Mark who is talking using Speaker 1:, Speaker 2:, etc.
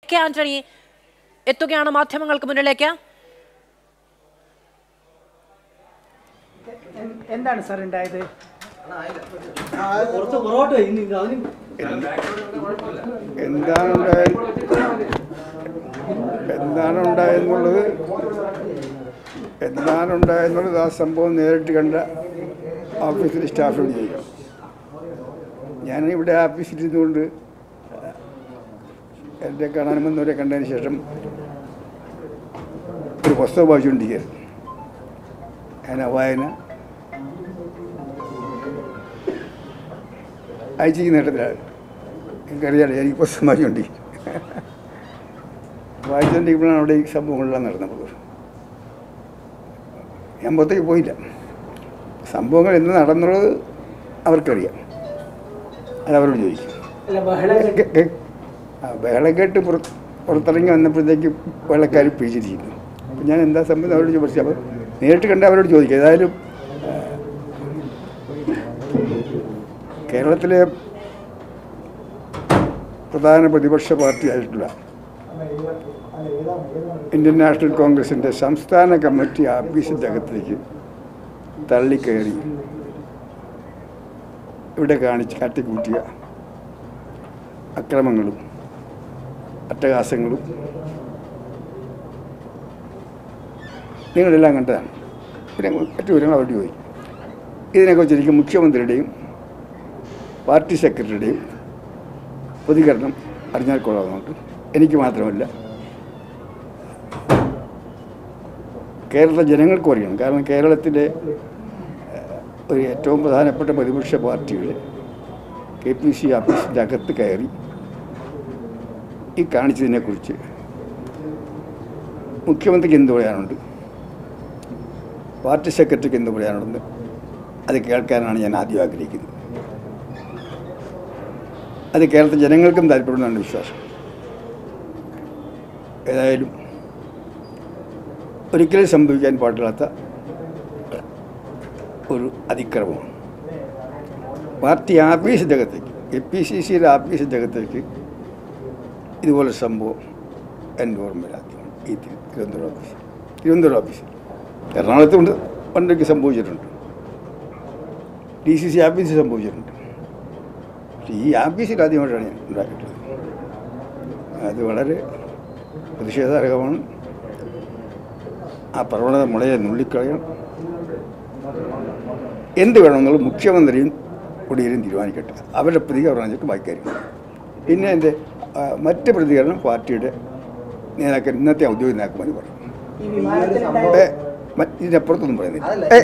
Speaker 1: K Antony എത്തുകയാണ് മാധ്യമങ്ങൾക്ക് മുന്നിലേക്ക്
Speaker 2: എന്താണ് സാർ ഉണ്ടായത്
Speaker 3: കുറച്ച് പുറകോട്ട് പോയി. ഇനി അതിന്
Speaker 4: എന്താണ് ഉണ്ടായത് എന്താണ് ഉണ്ടായെന്നുള്ളത് എന്താണ് ഉണ്ടായെന്നുള്ളത് ആ സംഭവം നേരിട്ട് കണ്ട ഓഫീസിലെ സ്റ്റാഫിനോട് ചോദിക്കണം ഞാൻ ഇവിടെ ഓഫീസിൽ ഇരുന്നുകൊണ്ട് എൻ്റെ കാണാൻ വന്നവരെ കണ്ടതിന് ശേഷം ഒരു പുസ്തകം വായിച്ചുകൊണ്ടിരിക്കുകയായിരുന്നു ഞാൻ ആ വായന അയച്ചിരിക്കുന്ന നേട്ടത്തിലാണ് എനിക്കറിയാലോ എനിക്ക് പുസ്തകം വായിച്ചുകൊണ്ടിരിക്കും വായിച്ചുകൊണ്ടിരിക്കുമ്പോഴാണ് അവിടെ ഈ സംഭവങ്ങളെല്ലാം നടന്നത് ഞാൻ പുറത്തേക്ക് പോയില്ല സംഭവങ്ങൾ എന്ന് നടന്നുള്ളത് അവർക്കറിയാം അത് അവരോട് ചോദിക്കും
Speaker 2: അല്ല ബഹളം കേട്ട്
Speaker 4: കെ- കെ- ആ, ബഹളം കേട്ട് പുറത്ത് പുറത്തിറങ്ങി വന്നപ്പോഴത്തേക്ക് വെള്ളക്കാർ പിടിച്ചിരിക്കുന്നു അപ്പം ഞാൻ എന്താ സംബന്ധം അവരോട് ചോദിച്ചു അപ്പോൾ നേരിട്ട് കണ്ട് അവരോട് ചോദിക്കും ഏതായാലും ആ, കേരളത്തിലെ പ്രധാന പ്രതിപക്ഷ പാർട്ടിയായിട്ടുള്ള ഇന്ത്യൻ നാഷണൽ കോൺഗ്രസിൻ്റെ സംസ്ഥാന കമ്മിറ്റി ആഫീസിൻ്റെ അകത്തേക്ക് തള്ളിക്കയറി ഇവിടെ കാണിച്ച് കാട്ടിക്കൂട്ടിയ അക്രമങ്ങളും അട്ടഹാസങ്ങളും നിങ്ങളെല്ലാം കണ്ടതാണ് പിന്നെ മറ്റു വിവരങ്ങൾ അവരോട് ചോദിക്കും ഇതിനെക്കുറിച്ച് എനിക്ക് മുഖ്യമന്ത്രിയുടെയും പാർട്ടി സെക്രട്ടറിയുടെയും പ്രതികരണം അറിഞ്ഞാൽ കൊള്ളാമെന്നുണ്ട് എനിക്ക് മാത്രമല്ല കേരള ജനങ്ങൾക്കും അറിയണം കാരണം കേരളത്തിലെ ഏഹ്, ഒരു ഏറ്റവും പ്രധാനപ്പെട്ട പ്രതിപക്ഷ പാർട്ടികൾ കെ പി സി ഓഫീസിൻ്റെ അകത്ത് കയറി ഈ കാണിച്ചതിനെക്കുറിച്ച് മുഖ്യമന്ത്രിക്ക് എന്ത് പറയാനുണ്ട് പാർട്ടി സെക്രട്ടറിക്ക് എന്ത് പറയാനുണ്ടെന്ന് അത് കേൾക്കാനാണ് ഞാൻ ആദ്യം ആഗ്രഹിക്കുന്നത് അത് കേരളത്തിലെ ജനങ്ങൾക്കും താല്പര്യപ്പെടുന്നതാണ് വിശ്വാസം ഏതായാലും ഒരിക്കലും സംഭവിക്കാൻ പാടില്ലാത്ത ഒരു അതിക്രമമാണ് പാർട്ടി ആഫീസിൻ്റെ അകത്തേക്ക് എ പി സി സിയുടെ ആഫീസിൻ്റെ അകത്തേക്ക് ഇതുപോലെ സംഭവം എൻ്റെ ഓർമ്മയിലാദ്യമാണ് ഈ തിരു- തിരുവനന്തപുരം ഓഫീസ് തിരുവനന്തപുരം ഓഫീസ് എറണാകുളത്ത് കൊണ്ട് പണ്ടൊക്കെ സംഭവിച്ചിട്ടുണ്ട് ഡി സി സി ആഫീസിൽ സംഭവിച്ചിട്ടുണ്ട് പക്ഷേ ഈ ആഫീസിൽ ആദ്യമായിട്ടാണ് ഞാൻ ഉണ്ടാക്കിയിട്ടുള്ളത് അത് വളരെ പ്രതിഷേധാർഹമാണ് ആ പ്രവണത മുളയെ നുള്ളിക്കളയണം എന്ത് വേണമെന്നുള്ളത് മുഖ്യമന്ത്രിയും കുടിയേരും തീരുമാനിക്കട്ടെ അവരുടെ പ്രതികരണം വെച്ചിട്ട് ബാക്കിക്കാര്യം പിന്നെ എൻ്റെ ആ, മറ്റ് പ്രതികരണം പാർട്ടിയുടെ നേതാക്കൾ ഇന്നത്തെ ഔദ്യോഗിക നേതാക്കന്മാർ പറയും
Speaker 2: ഈ വിമാനത്തിലുണ്ടായ
Speaker 4: ഏ, മറ്റ് ഇതിനപ്പുറത്തൊന്നും പറയുന്നില്ല
Speaker 3: അതല്ല
Speaker 4: ഏ,